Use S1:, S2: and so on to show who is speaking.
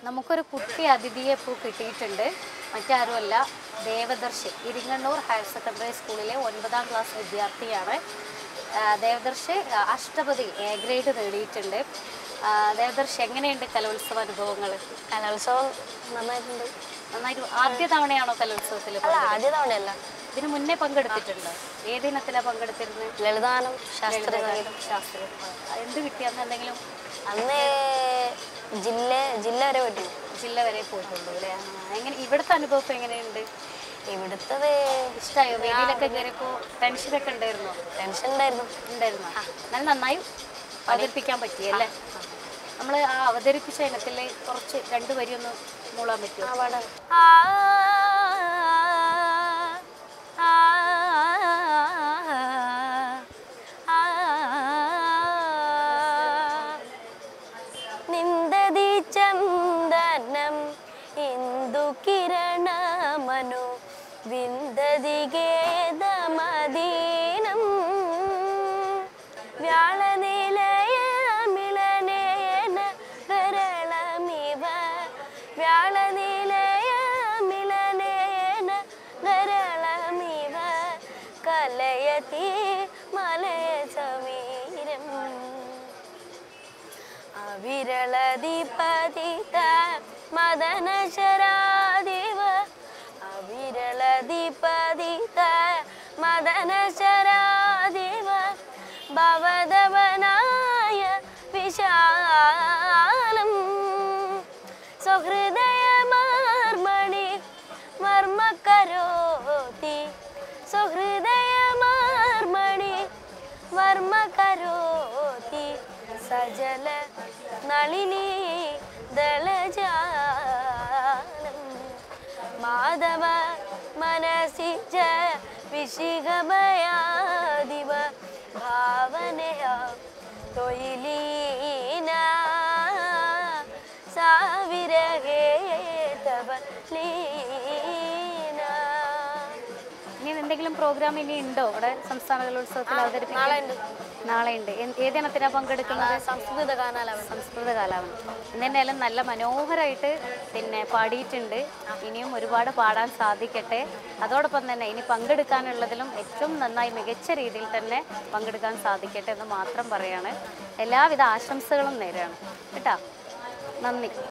S1: നമുക്കൊരു കുട്ടി അതിഥിയെ ഇപ്പോൾ കിട്ടിയിട്ടുണ്ട് മറ്റാരുമല്ല ദേവദർശി ഇരിങ്ങണ്ണൂർ ഹയർ സെക്കൻഡറി സ്കൂളിലെ ഒൻപതാം ക്ലാസ് വിദ്യാർത്ഥിയാണ് ആ, ദേവദർശി ആ, അഷ്ടപതി എ ഗ്രേഡ് നേടിയിട്ടുണ്ട് ആ, ദേവദർശി എങ്ങനെയുണ്ട് കലോത്സവ അനുഭവങ്ങൾ
S2: കലോത്സവം നന്നായിട്ടുണ്ട്
S1: നന്നായിട്ട് ആദ്യ തവണയാണോ കലോത്സവത്തിൽ
S2: അല്ല ആദ്യ തവണയല്ല
S1: ഇതിന് മുന്നേ പങ്കെടുത്തിട്ടുണ്ടോ ഏതിനത്തിലാണ് പങ്കെടുത്തിരുന്നത്
S2: ലളിതാനം ശാസ്ത്രീയ സംഗീതം
S1: ശാസ്ത്രീയ എന്ത് കിട്ടിയെന്ന് എന്തെങ്കിലും
S2: അന്ന് ജില്ല ജില്ല വരെ പറ്റി
S1: ജില്ല വരെ പോയിട്ടുള്ളൂ അല്ലേ ആ, എങ്ങനെ ഇവിടുത്തെ അനുഭവം ഇപ്പൊ എങ്ങനെയുണ്ട്
S2: ഇവിടുത്തത്
S1: ഇഷ്ടമായോ വേദിയിലൊക്കെ കയറിയപ്പോ ടെൻഷനൊക്കെ ഉണ്ടായിരുന്നോ
S2: ടെൻഷൻ ഉണ്ടായിരുന്നു
S1: ഉണ്ടായിരുന്നോ നല്ല നന്നായി അവതരിപ്പിക്കാൻ പറ്റിയല്ലേ നമ്മൾ ആ അവതരിപ്പിച്ച ഇനത്തിൽ കുറച്ച് രണ്ട് വരി ഒന്ന് മൂളാൻ പറ്റുമോ
S2: ആ പാടാം
S1: ആ, ആ, ആ,
S2: നിന്ദതി ചന്ദനം ഇന്ദു കിരണമനു വിന്ദതി ഗേദമദീനം വ്യാളനിലയ മിളനേന ഗരളമിവ വ്യാളനിലയ മിളനേന ഗരളമിവ കലയതി മലയ സമീരം അവിരളതിപതിത മദന ശരാദിവ അവിരളതിപതിത മദന ശരാദിവ ഭവദവനായ വിശാലം സുഹൃദയമാർമണി മർമ്മകരോതി സുഹൃദയമാർമണി വർമ്മ കരോതി സജല നളിനി ദളജാലം മാധവ മനസി ച വിശിഖമയാദിവ ഭാവനയ തൊയിലീന സാവിരഹേ തവ ലീന
S1: ഇനി എന്തെങ്കിലും പ്രോഗ്രാം ഇനി ഉണ്ടോ ഇവിടെ സംസ്ഥാന കലോത്സവത്തിൽ അവതരിപ്പിക്കാൻ
S2: നാളെ ഉണ്ട്
S1: നാളെ ഉണ്ട് ഏതിനത്തിനാ പങ്കെടുക്കുന്നത്
S2: സംസ്കൃത ഗാനാലാപനം
S1: സംസ്കൃത കാലാവധി എന്തായാലും നല്ല മനോഹരമായിട്ട് പിന്നെ പാടിയിട്ടുണ്ട് ഇനിയും ഒരുപാട് പാടാൻ സാധിക്കട്ടെ അതോടൊപ്പം തന്നെ ഇനി പങ്കെടുക്കാനുള്ളതിലും ഏറ്റവും നന്നായി മികച്ച രീതിയിൽ തന്നെ പങ്കെടുക്കാൻ സാധിക്കട്ടെ എന്ന് മാത്രം പറയാണ് എല്ലാവിധ ആശംസകളും നേരാണ് കേട്ടോ നന്ദി